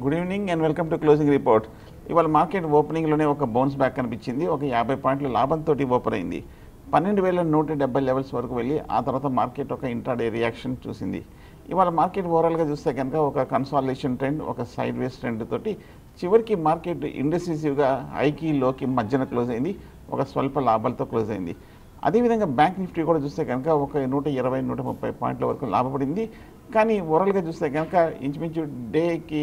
good evening and welcome to closing report ఇవాళ market ఓపెనింగ్లోనే ఒక బౌన్స్ బ్యాక్ కనిపించింది ఒక యాభై పాయింట్ల లాభంతో ఓపెన్ అయింది పన్నెండు వేల నూట డెబ్బై లెవెల్స్ వరకు వెళ్ళి ఆ తర్వాత మార్కెట్ ఒక ఇంట్రాడే రియాక్షన్ చూసింది ఇవాళ మార్కెట్ ఓవరాల్గా చూస్తే కనుక ఒక కన్సాలేషన్ ట్రెండ్ ఒక సైడ్ వేస్ ట్రెండ్ తోటి చివరికి మార్కెట్ ఇండెసిసివ్గా ఐకి లోకి మధ్యన క్లోజ్ అయింది ఒక స్వల్ప లాభాలతో క్లోజ్ అయింది అదేవిధంగా బ్యాంక్ నిఫ్టీ కూడా చూస్తే కనుక ఒక నూట ఇరవై నూట ముప్పై పాయింట్ల వరకు లాభపడింది కానీ ఓవరాల్గా చూస్తే కనుక ఇంచుమించు డేకి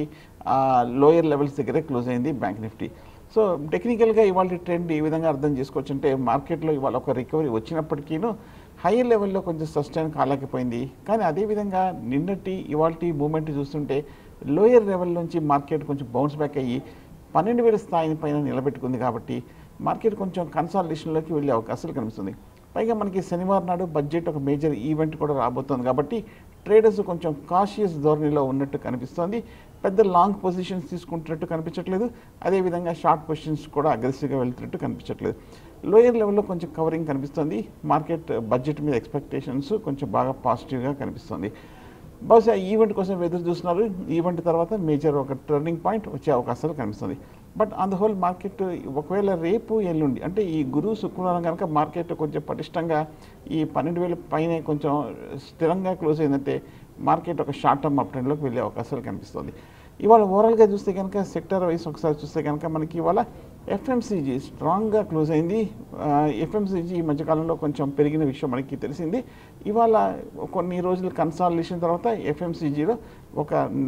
లోయర్ లెవెల్స్ దగ్గరే క్లోజ్ అయింది బ్యాంక్ నిఫ్టీ సో టెక్నికల్గా ఇవాళ ట్రెండ్ ఈ విధంగా అర్థం చేసుకోవచ్చు అంటే మార్కెట్లో ఇవాళ ఒక రికవరీ వచ్చినప్పటికీను హైయర్ లెవెల్లో కొంచెం సస్టైన్ కాలేకపోయింది కానీ అదేవిధంగా నిన్నటి ఇవాళ మూమెంట్ చూస్తుంటే లోయర్ లెవెల్ నుంచి మార్కెట్ కొంచెం బౌన్స్ బ్యాక్ అయ్యి పన్నెండు వేల స్థాయిని పైన నిలబెట్టుకుంది కాబట్టి మార్కెట్ కొంచెం కన్సాలిడేషన్లోకి వెళ్ళే అవకాశాలు కనిపిస్తుంది పైగా మనకి శనివారం నాడు బడ్జెట్ ఒక మేజర్ ఈవెంట్ కూడా రాబోతోంది కాబట్టి ట్రేడర్స్ కొంచెం కాషియస్ ధోరణిలో ఉన్నట్టు కనిపిస్తోంది పెద్ద లాంగ్ పొజిషన్స్ తీసుకుంటున్నట్టు కనిపించట్లేదు అదేవిధంగా షార్ట్ పొజిషన్స్ కూడా అగ్రెసివ్గా వెళ్తున్నట్టు కనిపించట్లేదు లోయర్ లెవెల్లో కొంచెం కవరింగ్ కనిపిస్తుంది మార్కెట్ బడ్జెట్ మీద ఎక్స్పెక్టేషన్స్ కొంచెం బాగా పాజిటివ్గా కనిపిస్తుంది బహుశా ఈవెంట్ కోసం ఎదురు చూస్తున్నారు ఈవెంట్ తర్వాత మేజర్ ఒక టర్నింగ్ పాయింట్ వచ్చే అవకాశాలు కనిపిస్తుంది but on the whole market ఒకవేళ రేపు ఎల్లుండి అంటే ఈ గురువు శుక్రవారం కనుక మార్కెట్ కొంచెం పటిష్టంగా ఈ పన్నెండు వేల పైన కొంచెం స్థిరంగా క్లోజ్ అయిందంటే మార్కెట్ ఒక షార్ట్ టర్మ్ అప్ ట్రెండ్లోకి వెళ్ళే అవకాశాలు కనిపిస్తుంది ఇవాళ ఓవరాల్గా చూస్తే కనుక సెక్టర్ వైస్ ఒకసారి చూస్తే కనుక మనకి ఇవాళ ఎఫ్ఎంసీజీ స్ట్రాంగ్గా క్లోజ్ అయింది ఎఫ్ఎంసీజీ ఈ మధ్యకాలంలో కొంచెం పెరిగిన విషయం మనకి తెలిసింది ఇవాళ కొన్ని రోజులు కన్సాలిడేషన్ తర్వాత ఎఫ్ఎంసీజీలో ఒక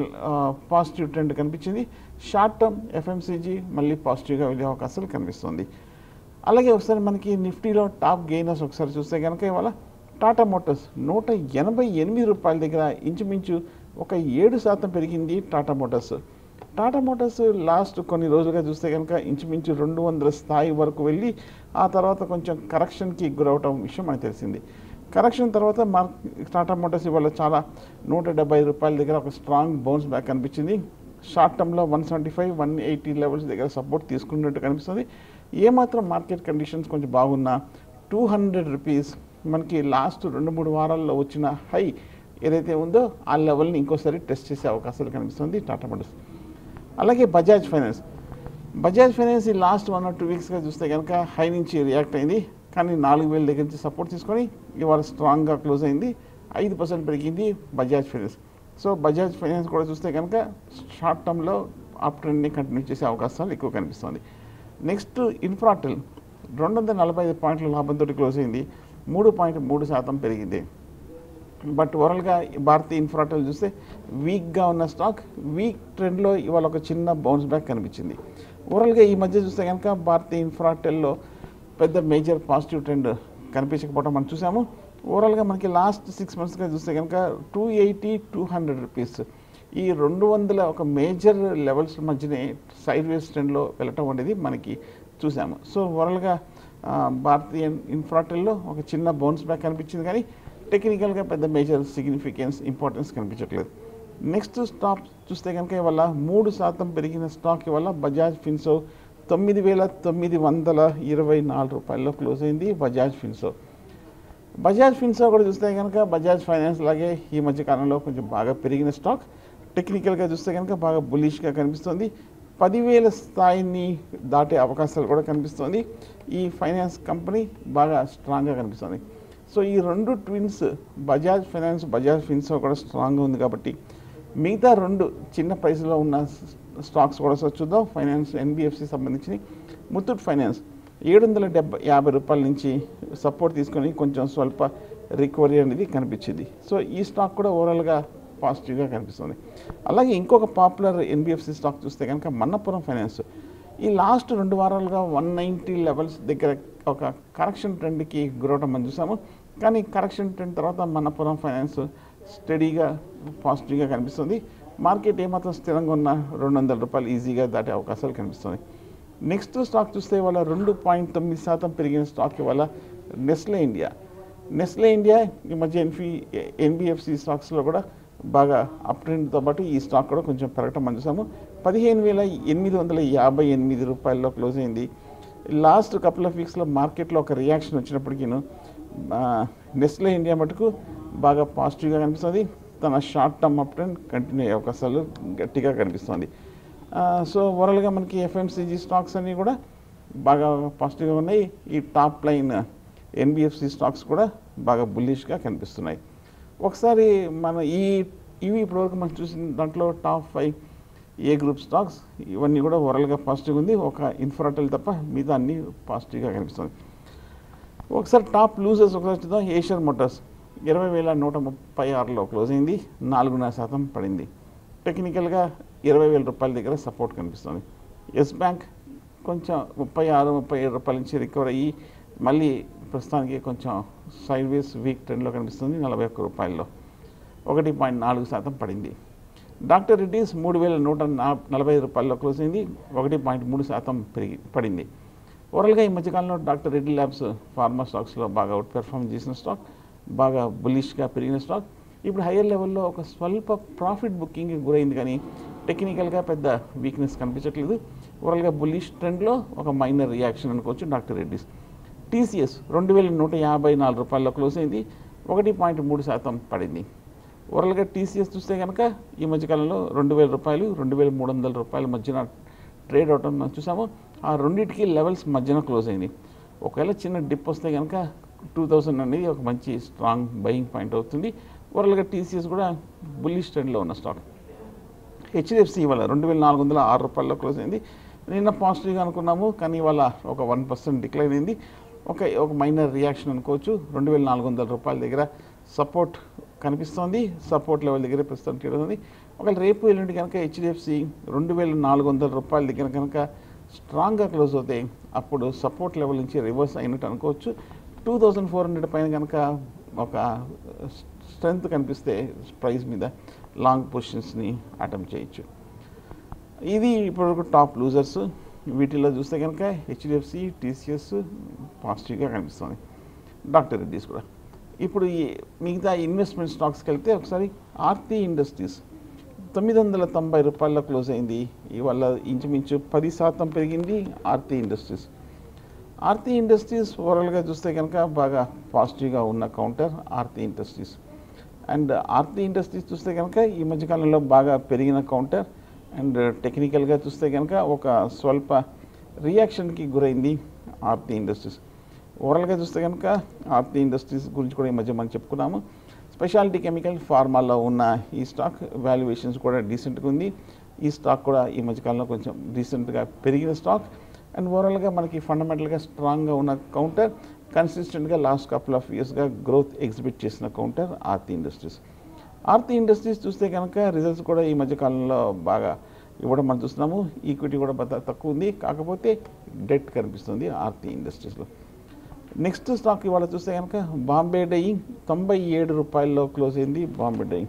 పాజిటివ్ ట్రెండ్ కనిపించింది షార్ట్ టర్మ్ ఎఫ్ఎంసీజీ మళ్ళీ పాజిటివ్గా వెళ్ళే అవకాశాలు కనిపిస్తుంది అలాగే ఒకసారి మనకి నిఫ్టీలో టాప్ గెయినర్స్ ఒకసారి చూస్తే కనుక ఇవాళ టాటా మోటార్స్ నూట ఎనభై ఎనిమిది రూపాయల దగ్గర ఇంచుమించు ఒక ఏడు శాతం పెరిగింది Tata Motors Tata Motors last కొన్ని రోజులుగా చూస్తే కనుక ఇంచుమించు రెండు వందల స్థాయి వరకు వెళ్ళి ఆ తర్వాత కొంచెం కరెక్షన్కి గురవటం విషయం మనకు తెలిసింది కరెక్షన్ తర్వాత మార్ టాటా మోటార్స్ ఇవాళ చాలా నూట డెబ్బై రూపాయల దగ్గర ఒక స్ట్రాంగ్ బౌన్స్ బ్యాక్ కనిపించింది షార్ట్ టర్మ్లో one seventy five one eighty levels దగ్గర సపోర్ట్ తీసుకున్నట్టు కనిపిస్తుంది ఏమాత్రం మార్కెట్ కండిషన్స్ కొంచెం బాగున్నా టూ హండ్రెడ్ రూపీస్ మనకి లాస్ట్ రెండు మూడు వారాల్లో వచ్చిన హై ఏదైతే ఉందో ఆ లెవెల్ని ఇంకోసారి టెస్ట్ చేసే అవకాశాలు కనిపిస్తుంది టాటా మోటార్స్ అలాగే బజాజ్ ఫైనాన్స్ బజాజ్ ఫైనాన్స్ ఈ లాస్ట్ వన్ ఆర్ టూ వీక్స్గా చూస్తే కనుక హై నుంచి రియాక్ట్ అయింది కానీ నాలుగు వేల దగ్గర నుంచి సపోర్ట్ తీసుకొని ఇవాళ స్ట్రాంగ్గా క్లోజ్ అయింది ఐదు పర్సెంట్ పెరిగింది Bajaj Finance so Bajaj Finance కూడా చూస్తే కనుక షార్ట్ టర్మ్లో అప్ ట్రెండ్ని కంటిన్యూ చేసే అవకాశాలు ఎక్కువ కనిపిస్తుంది నెక్స్ట్ ఇన్ఫ్రాటెల్ రెండు వందల నలభై ఐదు పాయింట్ల లాభంతో క్లోజ్ అయింది మూడు పాయింట్ మూడు శాతం పెరిగింది బట్ ఓవరాల్గా భారతీయ ఇన్ఫ్రాటెల్ చూస్తే వీక్గా ఉన్న స్టాక్ వీక్ ట్రెండ్లో ఇవాళ ఒక చిన్న బౌన్స్ బ్యాక్ కనిపించింది ఓవరాల్గా ఈ మధ్య చూస్తే కనుక భారతీయ ఇన్ఫ్రాటెల్లో పెద్ద మేజర్ పాజిటివ్ ట్రెండ్ కనిపించకపోవడం మనం చూసాము ఓవరాల్గా మనకి లాస్ట్ సిక్స్ మంత్స్గా చూస్తే కనుక two eighty two hundred rupees ఈ రెండు వందల ఒక మేజర్ లెవెల్స్ మధ్యనే సైడ్ వేస్ ట్రెండ్లో వెళ్ళటం అనేది మనకి చూసాము సో ఓవరాల్గా భారతీయ ఇన్ఫ్రాటెల్లో ఒక చిన్న బౌన్స్ బ్యాక్ కనిపించింది కానీ టెక్నికల్గా పెద్ద మేజర్ సిగ్నిఫికెన్స్ ఇంపార్టెన్స్ కనిపించట్లేదు నెక్స్ట్ స్టాక్ చూస్తే కనుక ఇవాళ మూడు శాతం పెరిగిన స్టాక్ ఇవాళ బజాజ్ ఫిన్సో తొమ్మిది వేల తొమ్మిది వందల ఇరవై నాలుగు రూపాయల్లో క్లోజ్ అయింది బజాజ్ ఫిన్సో బజాజ్ ఫిన్సో కూడా చూస్తే కనుక బజాజ్ ఫైనాన్స్ లాగే ఈ మధ్య కాలంలో కొంచెం బాగా పెరిగిన స్టాక్ టెక్నికల్గా చూస్తే కనుక బాగా బులిష్గా కనిపిస్తుంది పదివేల స్థాయిని దాటే అవకాశాలు కూడా కనిపిస్తుంది ఈ ఫైనాన్స్ కంపెనీ బాగా స్ట్రాంగ్గా కనిపిస్తుంది సో ఈ రెండు twins Bajaj Finance Bajaj Finserv కూడా స్ట్రాంగ్గా ఉంది కాబట్టి మిగతా రెండు చిన్న ప్రైస్లో ఉన్న స్టాక్స్ కూడా ఒకసారి చూద్దాం ఫైనాన్స్ ఎన్బిఎఫ్సి సంబంధించి ముత్తూట్ ఫైనాన్స్ ఏడు వందల డెబ్బై యాభై రూపాయల నుంచి సపోర్ట్ తీసుకొని కొంచెం స్వల్ప రికవరీ అనేది కనిపించింది సో ఈ స్టాక్ కూడా ఓవరాల్గా పాజిటివ్గా కనిపిస్తుంది అలాగే ఇంకొక పాపులర్ ఎన్బిఎఫ్సి స్టాక్ చూస్తే కనుక మన్నపురం ఫైనాన్స్ ఈ లాస్ట్ రెండు వారాలుగా వన్ నైంటీ లెవెల్స్ దగ్గర ఒక కరెక్షన్ ట్రెండ్కి గురవటం మనం చూసాము కానీ కరెక్షన్ ట్రెండ్ తర్వాత మన్నపురం ఫైనాన్స్ స్టడీగా పాజిటివ్గా కనిపిస్తుంది మార్కెట్ ఏమాత్రం స్థిరంగా ఉన్న రెండు వందల రూపాయలు ఈజీగా దాటే అవకాశాలు కనిపిస్తుంది నెక్స్ట్ స్టాక్ చూస్తే ఇవాళ రెండు పాయింట్ తొమ్మిది శాతం పెరిగిన స్టాక్ ఇవాళ నెస్లే ఇండియా నెస్లే ఇండియా ఈ మధ్య ఎన్ఫీ ఎన్బిఎఫ్సి స్టాక్స్లో కూడా బాగా అప్ ట్రెండ్తో పాటు ఈ స్టాక్ కూడా కొంచెం పెరగటం మనం చూసాము పదిహేను వేల ఎనిమిది వందల యాభై ఎనిమిది రూపాయల్లో క్లోజ్ అయింది లాస్ట్ కపుల్ ఆఫ్ వీక్స్లో మార్కెట్లో ఒక రియాక్షన్ వచ్చినప్పటికీను నెస్లే ఇండియా మటుకు బాగా పాజిటివ్గా కనిపిస్తుంది తన short term up trend continue అయ్యే అవకాశాలు గట్టిగా కనిపిస్తుంది సో ఓవరాల్గా మనకి ఎఫ్ఎంసీజీ స్టాక్స్ అన్నీ కూడా బాగా పాజిటివ్గా ఉన్నాయి ఈ టాప్ లైన్ ఎన్బిఎఫ్సి స్టాక్స్ కూడా బాగా బుల్లిష్గా కనిపిస్తున్నాయి ఒకసారి మన ఈ ఇవి ఇప్పటివరకు మనం చూసిన దాంట్లో top five A group stocks ఇవన్నీ కూడా ఓవరాల్గా పాజిటివ్గా ఉంది ఒక ఇన్ఫ్రాటెల్ తప్ప మిగతా అన్నీ పాజిటివ్గా కనిపిస్తుంది ఒకసారి టాప్ లూజర్స్ ఒకసారి చూద్దాం ఏషియన్ మోటార్స్ ఇరవై వేల నూట ముప్పై ఆరులో క్లోజ్ అయింది నాలుగున్నర శాతం పడింది టెక్నికల్గా ఇరవై వేల రూపాయల దగ్గర సపోర్ట్ కనిపిస్తుంది ఎస్ బ్యాంక్ కొంచెం ముప్పై ఆరు ముప్పై ఏడు రూపాయల నుంచి రికవర్ అయ్యి మళ్ళీ ప్రస్తుతానికి కొంచెం సైడ్ వేస్ వీక్ ట్రెండ్లో కనిపిస్తుంది నలభై ఒక్క రూపాయల్లో ఒకటి పాయింట్ నాలుగు శాతం పడింది డాక్టర్ రెడ్డిస్ మూడు వేల నూట నా- నలభై ఐదు రూపాయల్లో క్లోజ్ అయింది ఒకటి పాయింట్ మూడు శాతం పెరిగి పడింది ఓవరాల్గా ఈ మధ్యకాలంలో డాక్టర్ రెడ్డి ల్యాబ్స్ ఫార్మా స్టాక్స్లో బాగా అవుట్ పెర్ఫామ్ చేసిన స్టాక్ బాగా బులిష్గా పెరిగిన స్టాక్ ఇప్పుడు హయ్యర్ లెవెల్లో ఒక స్వల్ప ప్రాఫిట్ బుకింగ్ గురైంది కానీ టెక్నికల్గా పెద్ద వీక్నెస్ కనిపించట్లేదు ఓవరాల్గా బులిష్ ట్రెండ్లో ఒక మైనర్ రియాక్షన్ అనుకోవచ్చు డాక్టర్ రెడ్డిస్ టీసీఎస్ రెండు వేల నూట యాభై నాలుగు రూపాయల్లో క్లోజ్ అయింది ఒకటి పాయింట్ మూడు శాతం పడింది ఓవరాల్గా టీసీఎస్ చూస్తే కనుక ఈ మధ్యకాలంలో రెండు వేల రూపాయలు రెండు వేల మూడు వందల రూపాయల మధ్యన ట్రేడ్ అవటం మనం చూసాము ఆ రెండింటికి లెవెల్స్ మధ్యన క్లోజ్ అయింది ఒకవేళ చిన్న డిప్ వస్తే కనుక టూ థౌసండ్ అనేది ఒక మంచి స్ట్రాంగ్ బయింగ్ పాయింట్ అవుతుంది ఓవరాల్గా టీసీఎస్ కూడా బుల్లిష్ ట్రెండ్లో ఉన్న స్టాక్ హెచ్డిఎఫ్సి ఇవాళ రెండు వేల నాలుగు వందల ఆరు రూపాయల్లో క్లోజ్ అయింది నిన్న పాజిటివ్గా అనుకున్నాము కానీ ఇవాళ ఒక వన్ పర్సెంట్ డిక్లైన్ అయింది ఒక ఒక మైనర్ రియాక్షన్ అనుకోవచ్చు రెండు వేల నాలుగు వందల రూపాయల దగ్గర సపోర్ట్ కనిపిస్తోంది సపోర్ట్ లెవెల్ దగ్గర ప్రస్తుతం ట్రేడ్ ఉంది ఒకవేళ రేపు ఎల్లుండి కనుక హెచ్డిఎఫ్సి రెండు వేల నాలుగు వందల రూపాయల దగ్గర కనుక స్ట్రాంగ్గా క్లోజ్ అవుతాయి అప్పుడు సపోర్ట్ లెవెల్ నుంచి రివర్స్ అయినట్టు అనుకోవచ్చు టూ థౌజండ్ ఫోర్ హండ్రెడ్ పైన కనుక ఒక స్ట్రెంగ్త్ కనిపిస్తే ప్రైస్ మీద లాంగ్ పొజిషన్స్ని అటెంప్ట్ చేయొచ్చు ఇది ఇప్పటివరకు టాప్ లూజర్స్ వీటిలో చూస్తే కనుక హెచ్డిఎఫ్సి టీసీఎస్ పాజిటివ్గా కనిపిస్తుంది డాక్టర్ రెడ్డిస్ కూడా ఇప్పుడు ఈ మిగతా ఇన్వెస్ట్మెంట్ స్టాక్స్కి వెళ్తే ఒకసారి ఆర్తి ఇండస్ట్రీస్ తొమ్మిది వందల తొంభై రూపాయల్లో క్లోజ్ అయింది ఇవాళ ఇంచుమించు పది శాతం పెరిగింది ఆర్తి ఇండస్ట్రీస్ ఆర్తి ఇండస్ట్రీస్ ఓవరాల్గా చూస్తే కనుక బాగా పాజిటివ్గా ఉన్న counter Aarti Industries and Aarti Industries చూస్తే కనుక ఈ మధ్యకాలంలో బాగా పెరిగిన కౌంటర్ అండ్ టెక్నికల్గా చూస్తే కనుక ఒక స్వల్ప రియాక్షన్కి గురైంది ఆర్తి ఇండస్ట్రీస్ ఓవరాల్గా చూస్తే కనుక ఆర్తి ఇండస్ట్రీస్ గురించి కూడా ఈ మధ్య మనం చెప్పుకున్నాము స్పెషాలిటీ కెమికల్ ఫార్మాలో ఉన్న ఈ స్టాక్ వాల్యుయేషన్స్ కూడా డీసెంట్గా ఉంది ఈ స్టాక్ కూడా ఈ మధ్యకాలంలో కొంచెం డీసెంట్గా పెరిగిన స్టాక్ అండ్ ఓవరాల్గా మనకి ఫండమెంటల్గా స్ట్రాంగ్గా ఉన్న కౌంటర్ కన్సిస్టెంట్గా లాస్ట్ కపుల్ ఆఫ్ ఇయర్స్గా గ్రోత్ ఎగ్జిబిట్ చేసిన counter Aarti Industries Aarti Industries చూస్తే కనుక రిజల్ట్స్ కూడా ఈ మధ్య కాలంలో బాగా ఇవ్వడం మనం చూస్తున్నాము ఈక్విటీ కూడా బాగా తక్కువ ఉంది కాకపోతే డెట్ కనిపిస్తుంది ఆర్తి ఇండస్ట్రీస్లో నెక్స్ట్ స్టాక్ ఇవాళ చూస్తే కనుక బాంబే డయింగ్ తొంభై ఏడు రూపాయల్లో క్లోజ్ అయింది బాంబే డయింగ్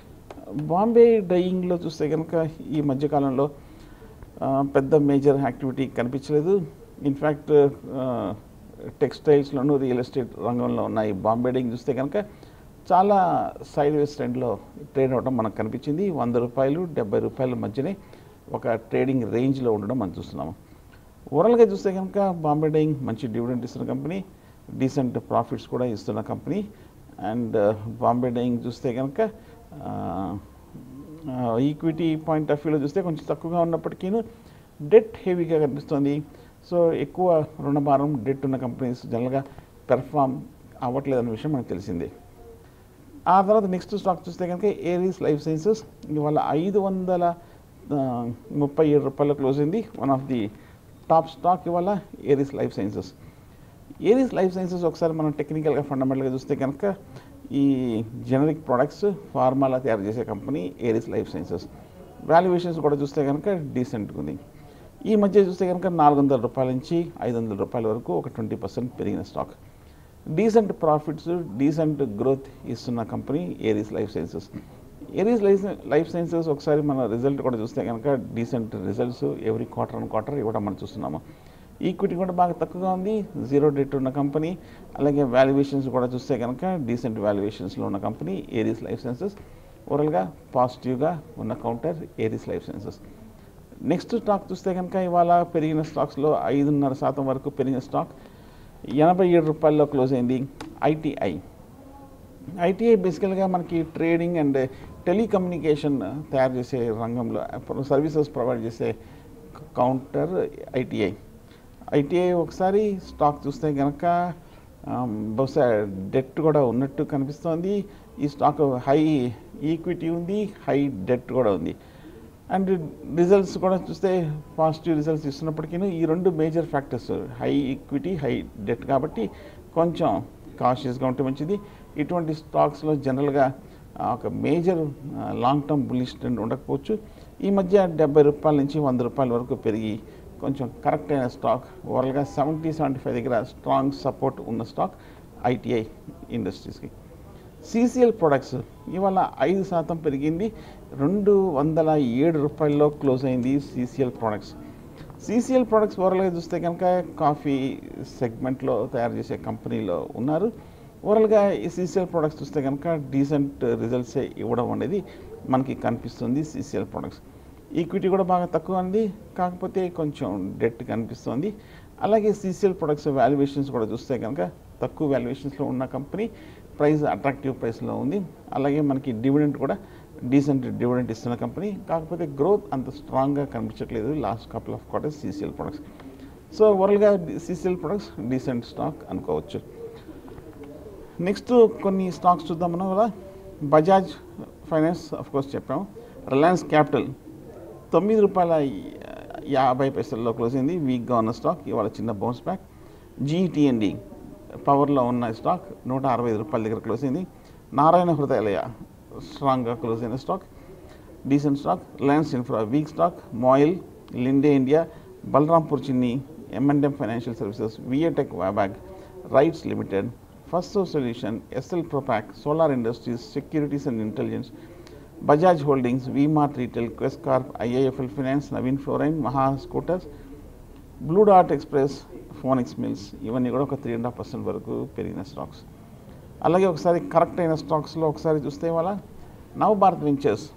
బాంబే డయింగ్లో చూస్తే కనుక ఈ మధ్యకాలంలో ఆ, పెద్ద మేజర్ యాక్టివిటీ కనిపించలేదు ఇన్ఫ్యాక్ట్ టెక్స్టైల్స్లోను రియల్ ఎస్టేట్ రంగంలో ఉన్న ఈ బాంబే డయింగ్ చూస్తే కనుక చాలా సైడ్ వేస్ ట్రెండ్లో ట్రేడ్ అవ్వడం మనకు కనిపించింది వంద రూపాయలు డెబ్బై రూపాయల మధ్యనే ఒక ట్రేడింగ్ రేంజ్లో ఉండడం మనం చూస్తున్నాము ఓవరాల్గా చూస్తే కనుక బాంబే డైయింగ్ మంచి డివిడెంట్ ఇస్తున్న కంపెనీ డీసెంట్ ప్రాఫిట్స్ కూడా ఇస్తున్న కంపెనీ అండ్ బాంబే డైయింగ్ చూస్తే కనుక ఈక్విటీ పాయింట్ ఆఫ్ వ్యూలో చూస్తే కొంచెం తక్కువగా ఉన్నప్పటికీ డెట్ హెవీగా కనిపిస్తుంది సో ఎక్కువ రుణభారం డెట్ ఉన్న కంపెనీస్ జనరల్గా పెర్ఫామ్ అవ్వట్లేదు అన్న విషయం మనకు తెలిసిందే ఆ తర్వాత నెక్స్ట్ స్టాక్ చూస్తే కనుక ఏరీస్ లైఫ్ సైన్సెస్ ఇవాళ ఐదు వందల ఆ, ముప్పై ఏడు రూపాయల క్లోజ్ అయింది one of the top stock ఇవాళ Aries Life Sciences Aries Life Sciences ఒకసారి మనం టెక్నికల్గా ఫండమెంటల్గా చూస్తే కనుక ఈ జనరిక్ ప్రొడక్ట్స్ ఫార్మాలా తయారు చేసే company Aries Life Sciences valuations కూడా చూస్తే కనుక డీసెంట్గా ఉంది ఈ మధ్య చూస్తే కనుక నాలుగు వందల రూపాయల నుంచి ఐదు వందల రూపాయల వరకు ఒక ట్వంటీ పర్సెంట్ పెరిగిన stock decent profits decent growth ఇస్తున్న company Aries Life Sciences Aries Life Life Sciences ఒకసారి మన రిజల్ట్ కూడా చూస్తే కనుక decent results every quarter and quarter ఇవ్వడం మనం చూస్తున్నాము ఈక్విటీ కూడా బాగా తక్కువగా ఉంది జీరో డెట్ ఉన్న కంపెనీ అలాగే వాల్యుయేషన్స్ కూడా చూస్తే కనుక డీసెంట్ వాల్యుయేషన్స్లో ఉన్న కంపెనీ ఏరీస్ లైఫ్ సైన్సెస్ ఓవరాల్గా పాజిటివ్గా ఉన్న counter Aries Life Sciences next stock చూస్తే కనుక ఇవాళ పెరిగిన స్టాక్స్లో ఐదున్నర శాతం వరకు పెరిగిన స్టాక్ ఎనభై ఏడు రూపాయల్లో క్లోజ్ అయింది ఐటీఐ ఐటీఐ బేసికల్గా మనకి ట్రేడింగ్ అండ్ టెలికమ్యూనికేషన్ తయారు చేసే రంగంలో సర్వీసెస్ ప్రొవైడ్ చేసే కౌంటర్ ఐటీఐ ఐటీఐ ఒకసారి స్టాక్ చూస్తే కనుక బహుశా డెట్ కూడా ఉన్నట్టు కనిపిస్తోంది ఈ స్టాక్ హై ఈక్విటీ ఉంది హై డెట్ కూడా ఉంది అండ్ రిజల్ట్స్ కూడా చూస్తే పాజిటివ్ రిజల్ట్స్ ఇస్తున్నప్పటికీ ఈ రెండు major factors high equity high debt కాబట్టి కొంచెం కాషియస్గా ఉంటే మంచిది ఇటువంటి స్టాక్స్లో జనరల్గా ఒక major long term bullish trend ఉండకపోవచ్చు ఈ మధ్య డెబ్బై రూపాయల నుంచి వంద రూపాయల వరకు పెరిగి కొంచెం కరెక్ట్ అయిన స్టాక్ ఓవరాల్గా సెవెంటీ సెవెంటీ ఫైవ్ దగ్గర స్ట్రాంగ్ సపోర్ట్ ఉన్న స్టాక్ ఐటీఐ ఇండస్ట్రీస్కి సిసిఎల్ ప్రొడక్ట్స్ ఇవాళ ఐదు శాతం పెరిగింది రెండు వందల ఏడు రూపాయల్లో క్లోజ్ అయింది సిసిఎల్ ప్రొడక్ట్స్ సిసిఎల్ ప్రొడక్ట్స్ ఓవరాల్గా చూస్తే కనుక కాఫీ సెగ్మెంట్లో తయారు చేసే కంపెనీలో ఉన్నారు ఓవరాల్గా ఈ సిసిఎల్ ప్రొడక్ట్స్ చూస్తే కనుక డీసెంట్ రిజల్ట్సే ఇవ్వడం అనేది మనకి కనిపిస్తుంది సిసిఎల్ ప్రొడక్ట్స్ ఈక్విటీ కూడా బాగా తక్కువ ఉంది కాకపోతే కొంచెం డెట్ కనిపిస్తుంది అలాగే సిసిఎల్ ప్రొడక్ట్స్ వాల్యుయేషన్స్ కూడా చూస్తే కనుక తక్కువ వాల్యుయేషన్స్లో ఉన్న కంపెనీ ప్రైస్ అట్రాక్టివ్ ప్రైస్లో ఉంది అలాగే మనకి డివిడెంట్ కూడా డీసెంట్ డివిడెంట్ ఇస్తున్న కంపెనీ కాకపోతే గ్రోత్ అంత స్ట్రాంగ్గా కనిపించట్లేదు last couple of quarters CCL Products so ఓవరాల్గా సిసిఎల్ ప్రొడక్ట్స్ డీసెంట్ స్టాక్ అనుకోవచ్చు నెక్స్ట్ కొన్ని స్టాక్స్ చూద్దాం మనం కదా బజాజ్ ఫైనాన్స్ ఆఫ్ కోర్స్ చెప్పాము రిలయన్స్ క్యాపిటల్ తొమ్మిది రూపాయల యాభై పైసల్లో క్లోజ్ అయింది వీక్గా ఉన్న స్టాక్ ఇవాళ చిన్న బౌన్స్ బ్యాక్ జీటీఎన్డి పవర్లో ఉన్న స్టాక్ నూట అరవై ఐదు రూపాయల దగ్గర క్లోజ్ అయింది నారాయణ హృదయాలయ స్ట్రాంగ్గా క్లోజ్ అయిన stock decent stock Reliance Infra weak stock MOIL Linde India Balrampur Chini M and M Financial Services VA Tech Wabag RITES Limited first solution SL Propack Solar Industries Securities and Intelligence Bajaj Holdings V Mart Retail Quess Corp IIFL Finance Naveen Fluorine Maha Scooters Blue డాట్ Express Phoenix Mills ఇవన్నీ కూడా ఒక three and half percent వరకు పెరిగిన stocks అలాగే ఒకసారి correct అయిన స్టాక్స్లో ఒకసారి చూస్తే వాళ్ళ నవభారత్ వెంచర్స్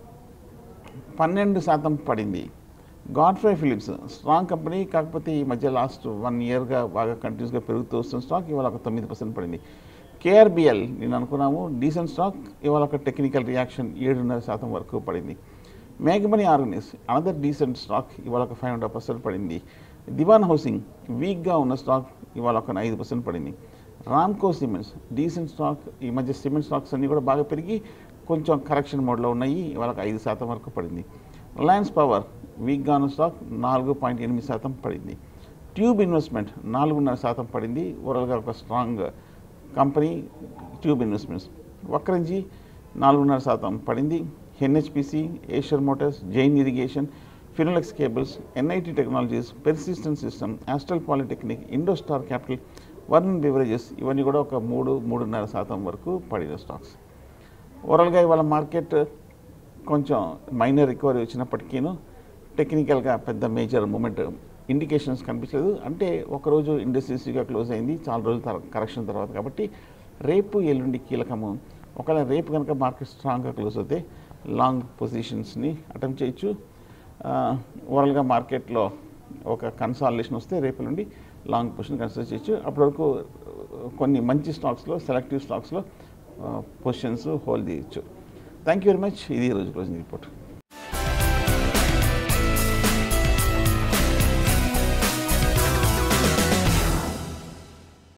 పన్నెండు శాతం పడింది గాడ్ఫ్రై ఫిలిప్స్ స్ట్రాంగ్ కంపెనీ కాకపోతే ఈ మధ్య లాస్ట్ వన్ ఇయర్గా బాగా కంటిన్యూస్గా పెరుగుతూ వస్తున్న స్టాక్ ఇవాళ ఒక తొమ్మిది పర్సెంట్ పడింది కేఆర్బిఎల్ నేను అనుకున్నాము డీసెంట్ స్టాక్ ఇవాళ ఒక టెక్నికల్ రియాక్షన్ ఏడున్నర శాతం వరకు పడింది మేఘమణి ఆర్గనైజ్ అనదర్ డీసెంట్ స్టాక్ ఇవాళ ఒక ఫైవ్ హండ్రెడ్ పర్సెంట్ పడింది దివాన్ హౌసింగ్ వీక్గా ఉన్న స్టాక్ ఇవాళ ఒక ఐదు పర్సెంట్ పడింది రామ్కో సిమెంట్స్ డీసెంట్ స్టాక్ ఈ మధ్య సిమెంట్ స్టాక్స్ అన్నీ కూడా బాగా పెరిగి కొంచెం కరెక్షన్ మోడ్లో ఉన్నాయి ఇవాళ ఒక ఐదు శాతం వరకు పడింది రిలయన్స్ పవర్ వీక్గా ఉన్న స్టాక్ నాలుగు పాయింట్ ఎనిమిది శాతం పడింది ట్యూబ్ ఇన్వెస్ట్మెంట్ నాలుగున్నర శాతం పడింది ఓవరాల్గా ఒక strong company Tube Investments Vakrangee నాలుగున్నర శాతం పడింది NHPC Eicher Motors Jain Irrigation Finolex Cables NIIT Technologies Persistent System Astral Polytechnic Indostar Capital Varun Beverages ఇవన్నీ కూడా ఒక మూడు మూడున్నర శాతం వరకు పడిన స్టాక్స్ ఓవరాల్గా ఇవాళ మార్కెట్ కొంచెం మైనర్ రికవరీ వచ్చినప్పటికీను టెక్నికల్గా పెద్ద మేజర్ మూమెంట్ ఇండికేషన్స్ కనిపించలేదు అంటే ఒకరోజు ఇండస్ట్రీస్గా క్లోజ్ అయింది చాలా రోజుల తర్వాత కరెక్షన్ తర్వాత కాబట్టి రేపు ఎల్లుండి కీలకము ఒకవేళ రేపు కనుక మార్కెట్ స్ట్రాంగ్గా క్లోజ్ అవుతే లాంగ్ పొజిషన్స్ని అటెంప్ట్ చేయొచ్చు ఓవరాల్గా మార్కెట్లో ఒక కన్సాలిడేషన్ వస్తే రేపు నుండి లాంగ్ పొజిషన్ కన్సిడర్ చేయొచ్చు అప్పటి వరకు కొన్ని మంచి స్టాక్స్లో సెలెక్టివ్ స్టాక్స్లో పొజిషన్స్ హోల్డ్ చేయొచ్చు థ్యాంక్ యూ వెరీ మచ్ ఇది ఈరోజు క్లోజింగ్ రిపోర్ట్